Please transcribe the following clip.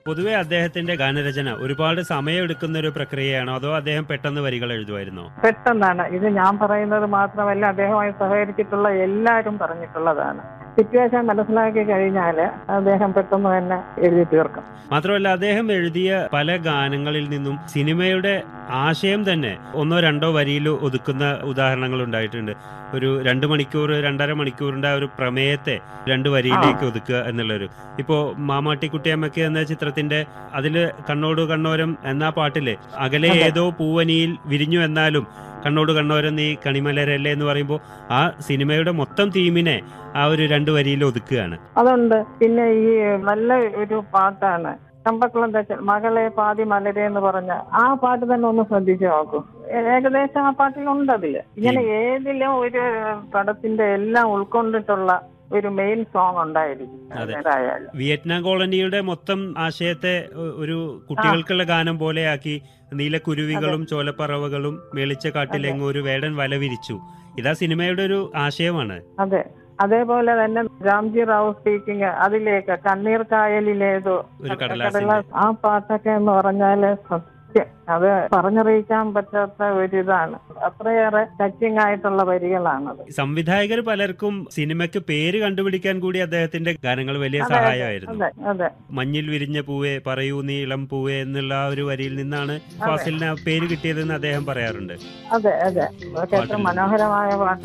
പൊതുവെ അദ്ദേഹത്തിന്റെ ഗാനരചന ഒരുപാട് സമയമെടുക്കുന്ന ഒരു പ്രക്രിയയാണോ അതോ അദ്ദേഹം പെട്ടെന്ന് വരികൾ എഴുതുമായിരുന്നോ പെട്ടെന്നാണ് ഇത് ഞാൻ പറയുന്നത് മാത്രമല്ല അദ്ദേഹവുമായി സഹകരിച്ചിട്ടുള്ള എല്ലാവരും പറഞ്ഞിട്ടുള്ളതാണ് സിറ്റുവേഷൻ മനസ്സിലാക്കി കഴിഞ്ഞാൽ അദ്ദേഹം പെട്ടെന്ന് തന്നെ എഴുതി തീർക്കും മാത്രമല്ല അദ്ദേഹം എഴുതിയ പല ഗാനങ്ങളിൽ നിന്നും സിനിമയുടെ ആശയം തന്നെ ഒന്നോ രണ്ടോ വരിയിൽ ഒതുക്കുന്ന ഉദാഹരണങ്ങൾ ഉണ്ടായിട്ടുണ്ട് ഒരു രണ്ട് മണിക്കൂർ രണ്ടര മണിക്കൂറിന്റെ ആ ഒരു പ്രമേയത്തെ രണ്ട് വരിയിലേക്ക് ഒതുക്കുക എന്നുള്ളൊരു ഇപ്പോ മാമാട്ടിക്കുട്ടിയമ്മയ്ക്ക് എന്ന ചിത്രത്തിന്റെ അതില് കണ്ണോട് കണ്ണോരം എന്ന പാട്ടില് അകലെ അതെ. ഏതോ പൂവനിയിൽ വിരിഞ്ഞു എന്നാലും കണ്ണോട് കണ്ണോരം നീ കണിമലരല്ലേ എന്ന് പറയുമ്പോൾ ആ സിനിമയുടെ മൊത്തം തീമിനെ ആ ഒരു രണ്ട് വരിയിൽ ഒതുക്കുകയാണ് അതുണ്ട് പിന്നെ ഈ നല്ല ഒരു പാട്ടാണ് ചമ്പക്കുളം തച്ചൻ മകളെ പാതി മലരെ എന്ന് പറഞ്ഞ ആ പാട്ട് തന്നെ ഒന്ന് ശ്രദ്ധിച്ചു നോക്കൂ ഏ- ഏകദേശം ആ പാട്ടിലുണ്ട് അതില് ഇങ്ങനെ ഏതിലും ഒരു പടത്തിന്റെ എല്ലാം ഉൾക്കൊണ്ടിട്ടുള്ള ഒരു മെയിൻ സോങ് ഉണ്ടായിരിക്കും അതെ. ഏതായാലും വിയറ്റ്നാം കോളനിയുടെ മൊത്തം ആശയത്തെ ഒ- ഒരു കുട്ടികൾക്കുള്ള ഗാനം പോലെയാക്കി നീലക്കുരുവികളും ചോലപ്പറവകളും മേളിച്ച കാട്ടിലെങ്ങും ഒരു വേടൻ വല വിരിച്ചു ഇതാ സിനിമയുടെ ഒരു ആശയമാണ് അതെ അതേപോലെ തന്നെ രാംജി റാവു സ്പീക്കിംഗ് അതിലേക്ക് കണ്ണീർ കായലിലേതോ ഒരു കടലാസ് കടലാസിന്റെ ആ പാട്ടൊക്കെ എന്ന് പറഞ്ഞാല് സത്യം അത് പറഞ്ഞറിയിക്കാൻ പറ്റാത്ത ഒരു ഇതാണ് അത്രയേറെ ടച്ചിങ് ആയിട്ടുള്ള വരികളാണത് സംവിധായകർ പലർക്കും സിനിമയ്ക്ക് പേര് കണ്ടുപിടിക്കാൻ കൂടി അദ്ദേഹത്തിന്റെ ഗാനങ്ങൾ വലിയ അതെ, അതെ. സഹായമായിരുന്നു അതെ അതെ മഞ്ഞിൽ വിരിഞ്ഞ പൂവേ പറയൂ നീ ഇളം പൂവേ എന്നുള്ള ആ ഒരു വരിയിൽ നിന്നാണ് ഫാസിലിന് ആ പേര് കിട്ടിയതെന്ന് അദ്ദേഹം പറയാറുണ്ട് അതെ അതെ അതൊക്കെ എത്ര പാട്ടിൽ. മനോഹരമായ പാട്ട്